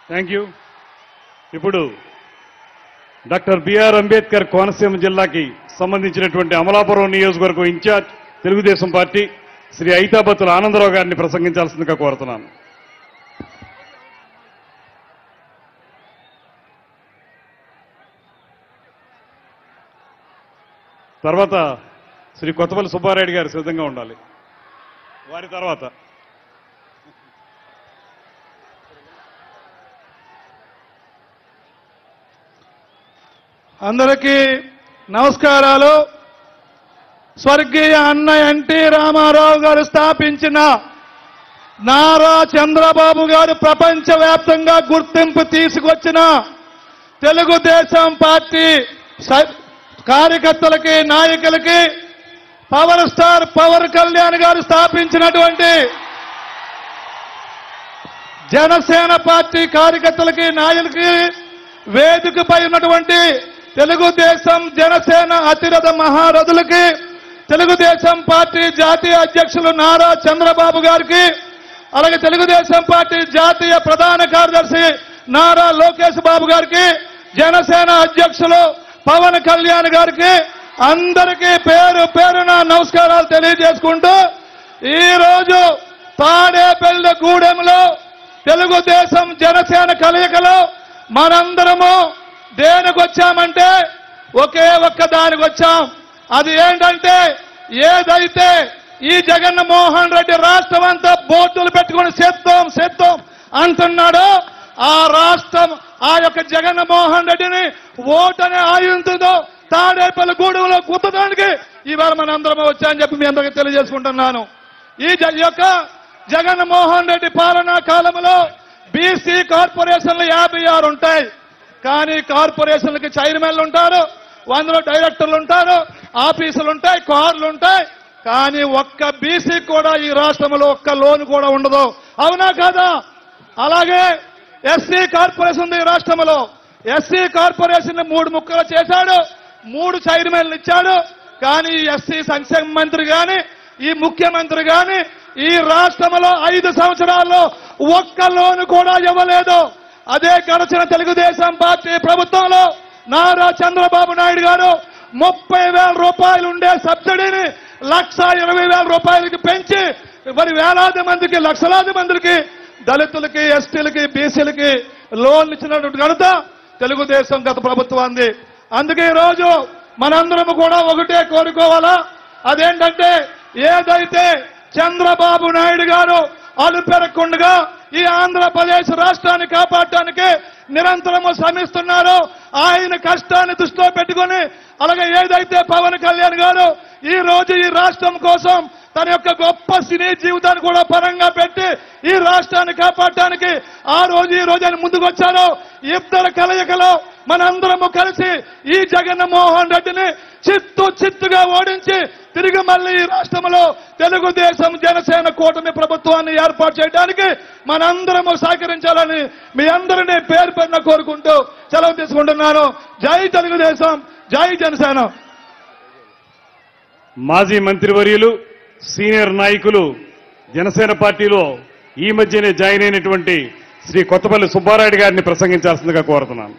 thank you ఇప్పుడు doctor BR Ambedkar Konaseema జిల్లాకి సంబంధించినటువంటి అమలాపురం నియోజకవర్గం ఇన్ఛార్జ్ తెలుగుదేశం పార్టీ శ్రీ ఐతాబత్తుల ఆనందరావు గారిని ప్రసంగించాల్సిందిగా కోరుతున్నాను తర్వాత శ్రీ కొత్తపల్లి సుబ్బారెడ్డి గారు సిద్ధంగా ఉండాలి వారి తర్వాత అందరికీ నమస్కారాలు స్వర్గీయ అన్న ఎన్టీ రామారావు గారు స్థాపించిన నారా చంద్రబాబు గారు ప్రపంచవ్యాప్తంగా గుర్తింపు తీసుకొచ్చిన తెలుగుదేశం పార్టీ స- కార్యకర్తలకి నాయకులకి పవర్ స్టార్ పవన్ కళ్యాణ్ గారు స్థాపించినటువంటి జనసేన పార్టీ కార్యకర్తలకి నాయకులకి వేదికపై ఉన్నటువంటి తెలుగుదేశం జనసేన అతిరథ మహారథులకి తెలుగుదేశం పార్టీ జాతీయ అధ్యక్షులు నారా చంద్రబాబు గారికి అలాగే తెలుగుదేశం పార్టీ జాతీయ ప్రధాన కార్యదర్శి నారా లోకేష్ బాబు గారికి జనసేన అధ్యక్షులు పవన్ కళ్యాణ్ గారికి అందరికీ పేరు పేరున నమస్కారాలు తెలియజేసుకుంటూ ఈ రోజు తాడేపల్లి గూడెంలో తెలుగుదేశం జనసేన కలయికలో మనందరము దేనికి వచ్చామంటే ఒకే ఒక్క దానికి వచ్చాం అది ఏంటంటే ఏదైతే ఈ జగన్మోహన్ రెడ్డి రాష్ట్రం అంతా బోర్డులు పెట్టుకుని సెత్తాం సెత్తాం అంటున్నాడో ఆ రాష్ట్రం ఆ యొక్క జగన్మోహన్ రెడ్డిని ఓటనే ఆయుధంతో తాడేపల్లి గూడెంలో గుద్దడానికి ఇవాళ మనందరం వచ్చామని చెప్పి మీ అందరికీ తెలియజేసుకుంటున్నాను ఈ జ- ఈ యొక్క జగన్మోహన్ రెడ్డి పాలనా కాలంలో బీసీ కార్పొరేషన్లు యాభై ఆరు ఉంటాయి కానీ కార్పొరేషన్లకి చైర్మన్లు ఉంటారు అందులో డైరెక్టర్లు ఉంటారు ఆఫీసులు ఉంటాయి కార్లు ఉంటాయి కానీ ఒక్క బీసీ కూడా ఈ రాష్ట్రంలో ఒక్క లోన్ కూడా ఉండదు అవునా కాదా అలాగే ఎస్సీ కార్పొరేషన్ ఉంది ఈ రాష్ట్రంలో ఎస్సీ కార్పొరేషన్ మూడు ముక్కలు చేశాడు మూడు చైర్మన్లు ఇచ్చాడు కానీ ఈ ఎస్సీ సంక్షేమ మంత్రి గాని ఈ ముఖ్యమంత్రి గాని ఈ రాష్ట్రంలో ఐదు సంవత్సరాల్లో ఒక్క లోను కూడా ఇవ్వలేదు అదే గడిచిన తెలుగుదేశం పార్టీ ప్రభుత్వంలో నారా చంద్రబాబు నాయుడు గారు ముప్పై వేల రూపాయలు ఉండే సబ్సిడీని లక్ష ఇరవై వేల రూపాయలకి పెంచి మరి వేలాది మందికి లక్షలాది మందికి దళితులకి ఎస్టీలకి బీసీలకి లోన్లు ఇచ్చినటువంటి ఘనత తెలుగుదేశం గత ప్రభుత్వాన్ని అందుకే ఈ రోజు మనందరం కూడా ఒకటే కోరుకోవాలా అదేంటంటే ఏదైతే చంద్రబాబు నాయుడు గారు అలుపెరగకుండా ఈ ఆంధ్రప్రదేశ్ రాష్ట్రాన్ని కాపాడటానికి నిరంతరము శ్రమిస్తున్నారు ఆయన కష్టాన్ని దృష్టిలో పెట్టుకొని అలాగే ఏదైతే పవన్ కళ్యాణ్ గారు ఈ రోజు ఈ రాష్ట్రం కోసం తన యొక్క గొప్ప సినీ జీవితాన్ని కూడా పరంగా పెట్టి ఈ రాష్ట్రాన్ని కాపాడటానికి ఆ రోజు ఈ రోజు ఆయన ముందుకు వచ్చారు ఇద్దరు కలయికలో మనందరము కలిసి ఈ జగన్మోహన్ రెడ్డిని చిత్తు చిత్తుగా ఓడించి తిరిగి మళ్ళీ ఈ రాష్ట్రంలో తెలుగుదేశం జనసేన కూటమి ప్రభుత్వాన్ని ఏర్పాటు చేయడానికి మనందరము సహకరించాలని మీ అందరినీ పేరు పేరున కోరుకుంటూ సెలవు తీసుకుంటున్నాను జై తెలుగుదేశం జై జనసేన మాజీ మంత్రివర్యులు సీనియర్ నాయకులు జనసేన పార్టీలో ఈ మధ్యనే జాయిన్ అయినటువంటి శ్రీ కొత్తపల్లి సుబ్బారాయుడు గారిని ప్రసంగించాల్సిందిగా కోరుతున్నాను